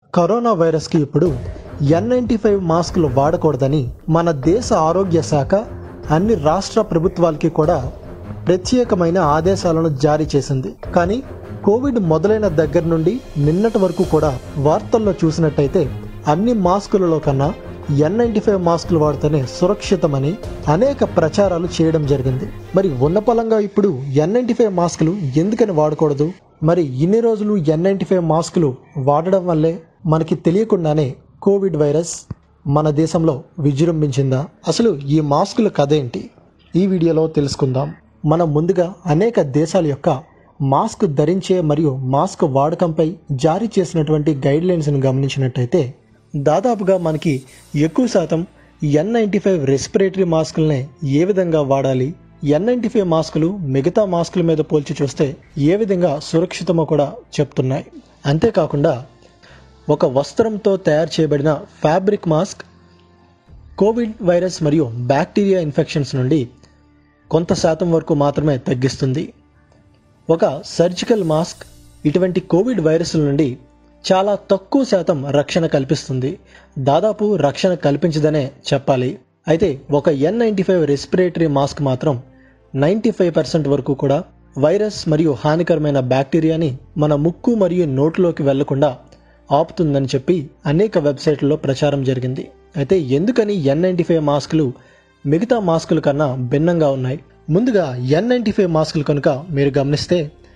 corona వైరస్కి ఇప్పుడు ఎన్ ninety five మాస్కులు వాడకూడదని మన దేశ ఆరోగ్య శాఖ అన్ని రాష్ట్ర ప్రభుత్వాలకి కూడా ప్రత్యేకమైన ఆదేశాలను జారీ చేసింది కానీ కోవిడ్ మొదలైన దగ్గర నుండి నిన్నటి వరకు కూడా వార్తల్లో చూసినట్టయితే అన్ని మాస్కులలో కన్నా ఎన్ నైంటీ ఫైవ్ మాస్కులు వాడితేనే సురక్షితమని అనేక ప్రచారాలు చేయడం జరిగింది మరి ఉన్నపలంగా ఇప్పుడు ఎన్ నైంటీ ఫైవ్ మాస్కులు ఎందుకని వాడకూడదు మరి ఇన్ని రోజులు ఎన్ నైంటీ ఫైవ్ మాస్కులు వాడడం వల్లే మనకి తెలియకుండానే కోవిడ్ వైరస్ మన దేశంలో విజృంభించిందా అసలు ఈ మాస్కుల కథ ఏంటి ఈ వీడియోలో తెలుసుకుందాం మనం ముందుగా అనేక దేశాల యొక్క మాస్క్ ధరించే మరియు మాస్క్ వాడకంపై జారీ చేసినటువంటి గైడ్ లైన్స్ను గమనించినట్టయితే దాదాపుగా మనకి ఎక్కువ శాతం ఎన్ నైంటీ ఫైవ్ రెస్పిరేటరీ మాస్కులనే ఏ విధంగా వాడాలి ఎన్ నైంటీ ఫైవ్ మాస్కులు మిగతా మాస్కుల మీద పోల్చి చూస్తే ఏ విధంగా సురక్షితమో కూడా చెప్తున్నాయి అంతేకాకుండా ఒక వస్త్రంతో తయారు చేయబడిన ఫ్యాబ్రిక్ మాస్క్ కోవిడ్ వైరస్ మరియు బ్యాక్టీరియా ఇన్ఫెక్షన్స్ నుండి కొంత శాతం వరకు మాత్రమే తగ్గిస్తుంది ఒక సర్జికల్ మాస్క్ ఇటువంటి కోవిడ్ వైరస్ల నుండి చాలా తక్కువ శాతం రక్షణ కల్పిస్తుంది దాదాపు రక్షణ కల్పించదనే చెప్పాలి అయితే ఒక N ninety five respiratory mask మాత్రం నైంటీ ఫైవ్ పర్సెంట్ వరకు కూడా వైరస్ మరియు హానికరమైన బ్యాక్టీరియాని మన ముక్కు మరియు నోట్లోకి వెళ్లకుండా ఆపుతుందని చెప్పి అనేక వెబ్సైట్లలో ప్రచారం జరిగింది అయితే ఎందుకని ఎన్ నైంటీ ఫైవ్ మాస్కులు మిగతా మాస్కుల కన్నా భిన్నంగా ఉన్నాయి ముందుగా ఎన్ నైంటీ ఫైవ్ మాస్కులు కనుక మీరు గమనిస్తే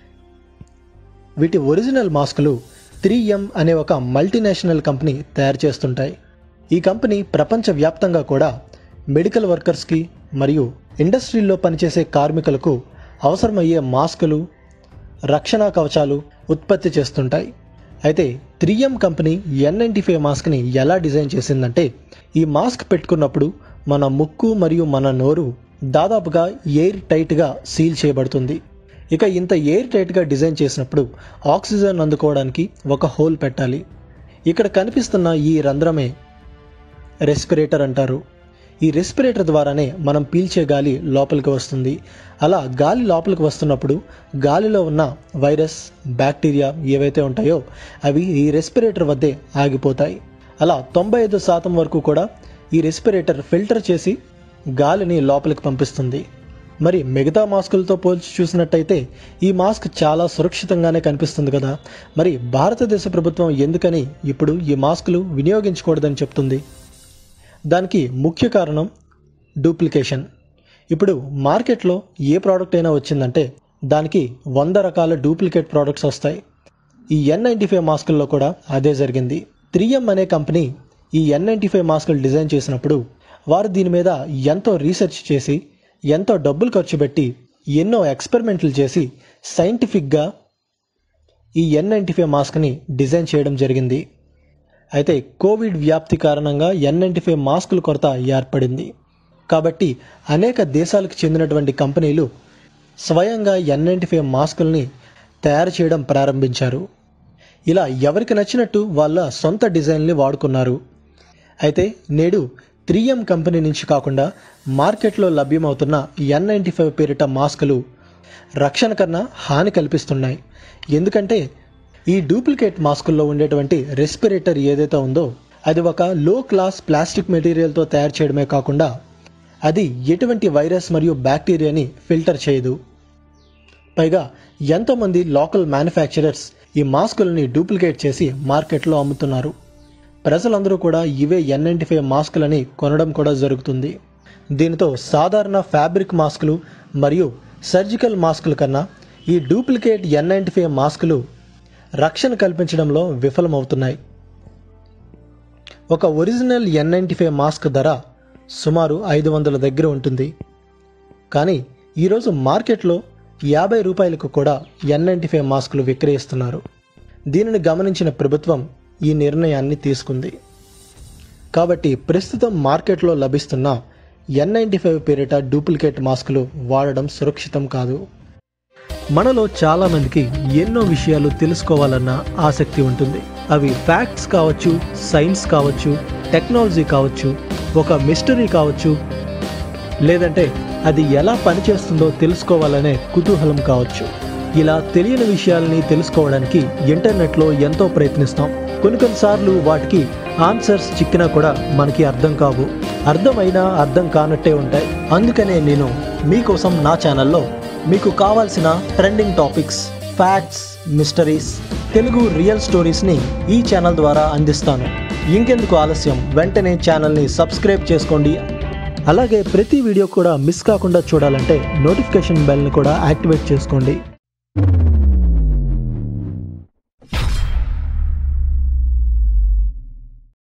వీటి ఒరిజినల్ మాస్కులు త్రీ ఎం అనే ఒక మల్టీనేషనల్ కంపెనీ తయారు చేస్తుంటాయి ఈ కంపెనీ ప్రపంచవ్యాప్తంగా కూడా మెడికల్ వర్కర్స్కి మరియు ఇండస్ట్రీల్లో పనిచేసే కార్మికులకు అవసరమయ్యే మాస్కులు రక్షణ కవచాలు ఉత్పత్తి చేస్తుంటాయి అయితే three M company N ninety five మాస్క్ని ఎలా డిజైన్ చేసిందంటే ఈ మాస్క్ పెట్టుకున్నప్పుడు మన ముక్కు మరియు మన నోరు దాదాపుగా ఎయిర్ టైట్గా సీల్ చేయబడుతుంది ఇక ఇంత ఎయిర్ టైట్గా డిజైన్ చేసినప్పుడు ఆక్సిజన్ అందుకోవడానికి ఒక హోల్ పెట్టాలి ఇక్కడ కనిపిస్తున్న ఈ రంధ్రమే రెస్పిరేటర్ అంటారు ఈ రెస్పిరేటర్ ద్వారానే మనం పీల్చే గాలి లోపలికి వస్తుంది అలా గాలి లోపలికి వస్తున్నప్పుడు గాలిలో ఉన్న వైరస్ బ్యాక్టీరియా ఏవైతే ఉంటాయో అవి ఈ రెస్పిరేటర్ వద్దే ఆగిపోతాయి అలా తొంభై ఐదు శాతం వరకు కూడా ఈ రెస్పిరేటర్ ఫిల్టర్ చేసి గాలిని లోపలికి పంపిస్తుంది మరి మిగతా మాస్కులతో పోల్చి చూసినట్టయితే ఈ మాస్క్ చాలా సురక్షితంగానే కనిపిస్తుంది కదా మరి భారతదేశ ప్రభుత్వం ఎందుకని ఇప్పుడు ఈ మాస్కులు వినియోగించకూడదని చెప్తుంది దానికి ముఖ్య కారణం డూప్లికేషన్ ఇప్పుడు మార్కెట్లో ఏ ప్రోడక్ట్ అయినా వచ్చిందంటే దానికి వంద రకాల డూప్లికేట్ ప్రోడక్ట్స్ వస్తాయి ఈ ఎన్ నైంటీ ఫైవ్ మాస్కుల్లో కూడా అదే జరిగింది త్రీ ఎం అనే కంపెనీ ఈ ఎన్ నైంటీ ఫైవ్ మాస్కులు డిజైన్ చేసినప్పుడు వారు దీని మీద ఎంతో రీసెర్చ్ చేసి ఎంతో డబ్బులు ఖర్చు పెట్టి ఎన్నో ఎక్స్పెరిమెంట్లు చేసి సైంటిఫిక్గా ఈ ఎన్ నైంటీ ఫైవ్ మాస్క్ని డిజైన్ చేయడం జరిగింది అయితే కోవిడ్ వ్యాప్తి కారణంగా ఎన్ నైంటీ ఫైవ్ మాస్కుల కొరత ఏర్పడింది కాబట్టి అనేక దేశాలకు చెందినటువంటి కంపెనీలు స్వయంగా ఎన్ నైంటీ ఫైవ్ మాస్కుల్ని తయారు చేయడం ప్రారంభించారు ఇలా ఎవరికి నచ్చినట్టు వాళ్ళ సొంత డిజైన్ని వాడుకున్నారు అయితే నేడు త్రీ ఎం కంపెనీ నుంచి కాకుండా మార్కెట్లో లభ్యమవుతున్న ఎన్ నైంటీ ఫైవ్ పేరిట మాస్కులు రక్షణ కన్నా హాని కల్పిస్తున్నాయి ఎందుకంటే ఈ డూప్లికేట్ మాస్కుల్లో ఉండేటువంటి రెస్పిరేటర్ ఏదైతే ఉందో అది ఒక లో క్లాస్ ప్లాస్టిక్ మెటీరియల్తో తయారు చేయడమే కాకుండా అది ఎటువంటి వైరస్ మరియు బ్యాక్టీరియాని ఫిల్టర్ చేయదు పైగా ఎంతోమంది లోకల్ మ్యానుఫ్యాక్చరర్స్ ఈ మాస్కులని డూప్లికేట్ చేసి మార్కెట్లో అమ్ముతున్నారు ప్రజలందరూ కూడా ఇవే ఎన్ నైంటీ ఫైవ్ మాస్కులని కొనడం కూడా జరుగుతుంది దీనితో సాధారణ ఫ్యాబ్రిక్ మాస్కులు మరియు సర్జికల్ మాస్కుల కన్నా ఈ డూప్లికేట్ ఎన్ నైంటీ ఫైవ్ మాస్కులు రక్షణ కల్పించడంలో విఫలమవుతున్నాయి ఒక original N ninety five mask ధర సుమారు ఐదు వందల దగ్గర ఉంటుంది కానీ ఈరోజు మార్కెట్లో యాభై రూపాయలకు కూడా ఎన్ నైంటీ ఫైవ్ మాస్కులు విక్రయిస్తున్నారు దీనిని గమనించిన ప్రభుత్వం ఈ నిర్ణయాన్ని తీసుకుంది కాబట్టి ప్రస్తుతం మార్కెట్లో లభిస్తున్న ఎన్ నైంటీ ఫైవ్ పేరిట డూప్లికేట్ మాస్కులు వాడడం సురక్షితం కాదు మనలో చాలా మందికి ఎన్నో విషయాలు తెలుసుకోవాలన్న ఆసక్తి ఉంటుంది అవి ఫ్యాక్ట్స్ కావచ్చు సైన్స్ కావచ్చు టెక్నాలజీ కావచ్చు ఒక మిస్టరీ కావచ్చు లేదంటే అది ఎలా పనిచేస్తుందో తెలుసుకోవాలనే కుతూహలం కావచ్చు ఇలా తెలియని విషయాల్ని తెలుసుకోవడానికి ఇంటర్నెట్లో ఎంతో ప్రయత్నిస్తాం కొన్ని కొన్నిసార్లు వాటికి ఆన్సర్స్ చిక్కినా కూడా మనకి అర్థం కావు అర్థమైనా అర్థం కానట్టే ఉంటాయి అందుకనే నేను మీకోసం నా ఛానల్లో మీకు కావాల్సిన trending topics facts mysteries Telugu real స్టోరీస్ని ఈ ఛానల్ ద్వారా అందిస్తాను ఇంకెందుకు ఆలస్యం వెంటనే ఛానల్ని సబ్స్క్రైబ్ చేసుకోండి అలాగే ప్రతి వీడియో కూడా మిస్ కాకుండా చూడాలంటే నోటిఫికేషన్ బెల్ని కూడా యాక్టివేట్ చేసుకోండి